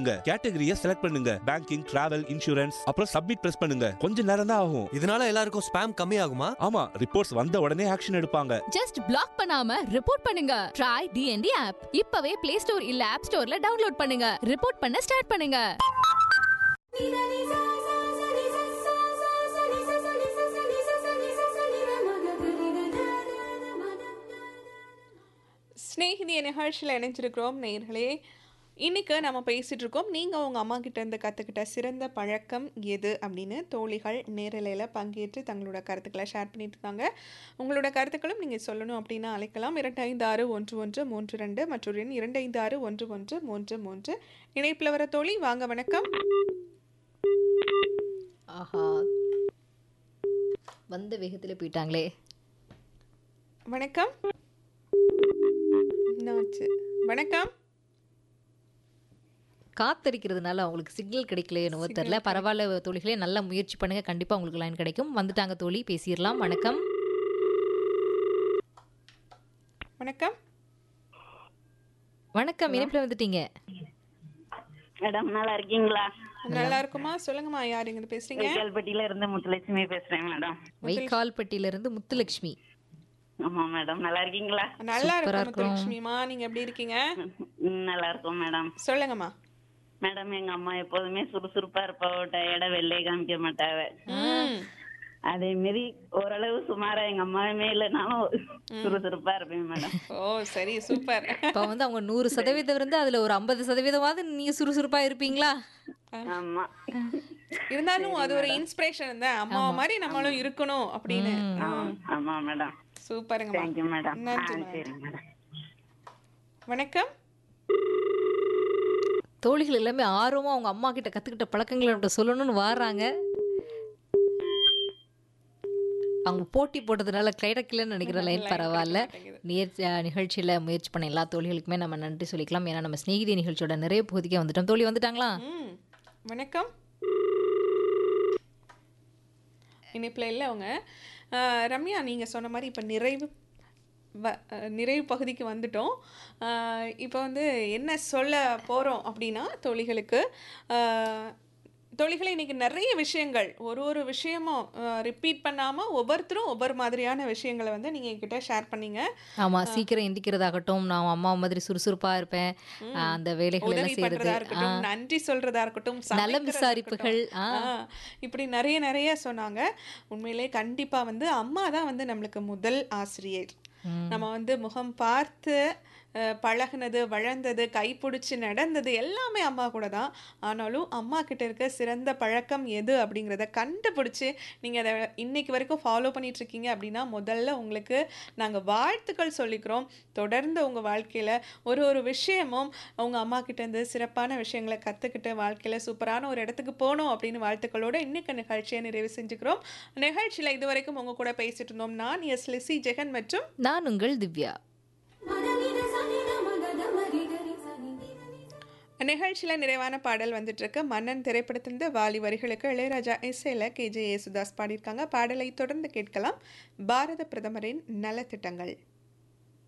கொடுங்க கேட்டகரியை செலக்ட் பண்ணுங்க பேங்கிங் டிராவல் இன்சூரன்ஸ் அப்புறம் சப்மிட் பிரஸ் பண்ணுங்க கொஞ்ச நேரம் தான் ஆகும் இதனால எல்லாருக்கும் ஸ்பேம் கம்மி ஆகுமா ஆமா ரிப்போர்ட்ஸ் வந்த உடனே ஆக்ஷன் எடுப்பாங்க ஜஸ்ட் பிளாக் பண்ணாம ரிப்போர்ட் பண்ணுங்க ட்ரை டிஎன்டி ஆப் இப்பவே பிளே ஸ்டோர் இல்ல ஆப் ஸ்டோர்ல டவுன்லோட் பண்ணுங்க ரிப்போர்ட் பண்ண ஸ்டார்ட் பண்ணுங்க ஸ்நேகிதிய நிகழ்ச்சியில் இணைஞ்சிருக்கிறோம் நேயர்களே இன்னைக்கு நம்ம பேசிட்டு இருக்கோம் நீங்கள் உங்கள் அம்மா கிட்ட இருந்து கற்றுக்கிட்ட சிறந்த பழக்கம் எது அப்படின்னு தோழிகள் நேரலையில் பங்கேற்று தங்களோட கருத்துக்களை ஷேர் பண்ணிட்டு இருக்காங்க உங்களோட கருத்துக்களும் நீங்கள் சொல்லணும் அப்படின்னா அழைக்கலாம் இரண்டு ஐந்து ஆறு ஒன்று ஒன்று மூன்று ரெண்டு மற்றொரு எண் இரண்டு ஐந்து ஆறு ஒன்று ஒன்று மூன்று மூன்று இணைப்பில் வர தோழி வாங்க வணக்கம் ஆஹா வந்த வேகத்தில் போயிட்டாங்களே வணக்கம் என்னாச்சு வணக்கம் காத்தடிக்கிறதுனால அவங்களுக்கு சிக்னல் கிடைக்கல என்னவோ தெரியல பரவாயில்ல தோழிகளே நல்லா முயற்சி பண்ணுங்க கண்டிப்பா உங்களுக்கு லைன் கிடைக்கும் வந்துட்டாங்க தோழி பேசிடலாம் வணக்கம் வணக்கம் வணக்கம் இணைப்பில் வந்துட்டீங்க மேடம் நல்லா இருக்கீங்களா நல்லா இருக்குமா சொல்லுங்கம்மா யார் இங்க பேசுறீங்க வைக்கால்பட்டியில இருந்து முத்துலட்சுமி பேசுறேன் மேடம் வைக்கால்பட்டியில இருந்து முத்துலட்சுமி ஆமா மேடம் நல்லா இருக்கீங்களா நல்லா சூப்பரா இருக்கும் முத்துலட்சுமிமா நீங்க எப்படி இருக்கீங்க ம், நல்லா இருக்கும் மேடம் சொல்லுங்கம்மா மேடம் எங்க அம்மா எப்போதுமே சுறுசுறுப்பா இருப்பாவ டயர்டா வெள்ளையை காமிக்க மாட்டாவ ம். அதே மாரி ஓரளவு சுமாரா எங்க அம்மாவுமே இல்லைனாலும் சுறுசுறுப்பா இருப்பேன் மேடம் ஓ சரி சூப்பர் இப்போ வந்து அவங்க நூறு சதவீதம் இருந்து அதுல ஒரு ஐம்பது சதவீதமாவது நீங்க சுறுசுறுப்பா இருப்பீங்களா ஆமா இருந்தாலும் அது ஒரு இன்ஸ்பிரேஷன் தான் அம்மா மாதிரி நம்மளும் இருக்கணும் அப்படின்னு ஆ, ஆமா மேடம் சூப்பருங்கம்மா தேங்க்யூ மேடம் ஆ நன்றி சரி மேடம் வணக்கம் தோழிகள் எல்லாமே ஆர்வமா அவங்க அம்மா கிட்ட கத்துக்கிட்ட பழக்கங்களை நம்மகிட்ட சொல்லணும்னு வர்றாங்க அவங்க போட்டி போட்டதுனால கிடைக்கலன்னு நினைக்கிற லைன் பரவாயில்ல நேர் நிகழ்ச்சியில் முயற்சி பண்ண எல்லா தோழிகளுக்குமே நம்ம நன்றி சொல்லிக்கலாம் ஏன்னா நம்ம ஸ்நேகிதி நிகழ்ச்சியோட நிறைய பகுதிக்கே வந்துட்டோம் தோழி வந்துட்டாங்களா ம் வணக்கம் இனிப்பில் இல்லை அவங்க அஹ், ரம்யா நீங்கள் சொன்ன மாதிரி இப்போ நிறைவு வ அஹ், நிறைவு பகுதிக்கு வந்துட்டோம் அஹ், இப்போ வந்து என்ன சொல்ல போகிறோம் அப்படின்னா தோழிகளுக்கு அஹ், தோழிகளை இன்னைக்கு நிறைய விஷயங்கள் ஒரு ஒரு விஷயமும் ரிப்பீட் பண்ணாமல் ஒவ்வொருத்தரும் ஒவ்வொரு மாதிரியான விஷயங்களை வந்து நீங்கள் என்கிட்ட ஷேர் பண்ணீங்க ஆமா சீக்கிரம் எந்திக்கிறதாகட்டும் நான் அம்மா மாதிரி சுறுசுறுப்பா இருப்பேன் ஆஹ் அந்த வேலைகள் உதவி எல்லாம் செய்யறது பண்றதா இருக்கட்டும் நன்றி சொல்றதா இருக்கட்டும் நலம் சமைக்கிறதா விசாரிப்புகள், இருக்கட்டும். ஆ. ஆ, இப்படி நிறைய நிறைய சொன்னாங்க உண்மையிலே கண்டிப்பா வந்து அம்மா தான் வந்து நம்மளுக்கு முதல் ஆசிரியர் நம்ம வந்து முகம் பார்த்து அஹ், பழகுனது வளர்ந்தது கைப்பிடிச்சு நடந்தது எல்லாமே அம்மா கூட தான் ஆனாலும் அம்மா கிட்ட இருக்க சிறந்த பழக்கம் எது அப்படிங்கிறத கண்டுபிடிச்சு நீங்கள் அதை இன்னைக்கு வரைக்கும் ஃபாலோ பண்ணிட்டு இருக்கீங்க அப்படின்னா முதல்ல உங்களுக்கு நாங்கள் வாழ்த்துக்கள் சொல்லிக்கிறோம் தொடர்ந்து உங்கள் வாழ்க்கையில் ஒரு ஒரு விஷயமும் உங்கள் அம்மா கிட்ட இருந்து சிறப்பான விஷயங்களை கற்றுக்கிட்டு வாழ்க்கையில் சூப்பரான ஒரு இடத்துக்கு போகணும் அப்படின்னு வாழ்த்துக்களோட இன்னைக்கு நிகழ்ச்சியை நிறைவு செஞ்சுக்கிறோம் நிகழ்ச்சியில் இது வரைக்கும் உங்கள் கூட பேசிட்டு இருந்தோம் நான் எஸ் லிசி ஜெகன் மற்றும் நான் உங்கள் திவ்யா நிகழ்ச்சியில் நிறைவான பாடல் வந்துட்டு இருக்கு மன்னன் திரைப்படத்திலிருந்து வாலி வரிகளுக்கு இளையராஜா இசையில் கேஜே யேசுதாஸ் பாடியிருக்காங்க பாடலை தொடர்ந்து கேட்கலாம் பாரத பிரதமரின் நலத்திட்டங்கள்